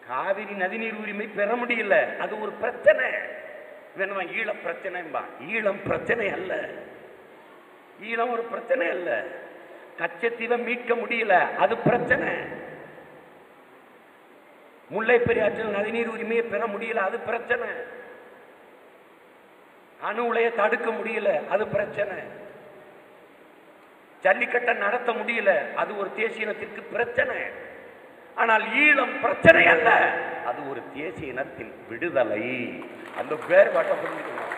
காவிரி நதிநீர் உரிமை பெற முடியல அது ஒரு பிரச்சனை வேணுமா ஈழ பிரச்சனைம்பா ஈழம் பிரச்சனை அல்ல ஈழம் ஒரு பிரச்சனை அல்ல கச்சத்தீவை மீட்க முடியல அது பிரச்சனை முல்லை பெரியாற்றில் நதிநீர் உரிமையை பெற முடியல அது பிரச்சனை அணு உலையை தடுக்க முடியல அது பிரச்சனை ஜல்லிக்கட்டை நடத்த முடியல அது ஒரு தேசிய இனத்திற்கு பிரச்சனை ஆனால் ஈழம் பிரச்சனை அல்ல அது ஒரு தேசிய இனத்தின் விடுதலை அந்த வேறுபாட்டை புரிஞ்சுக்கணும்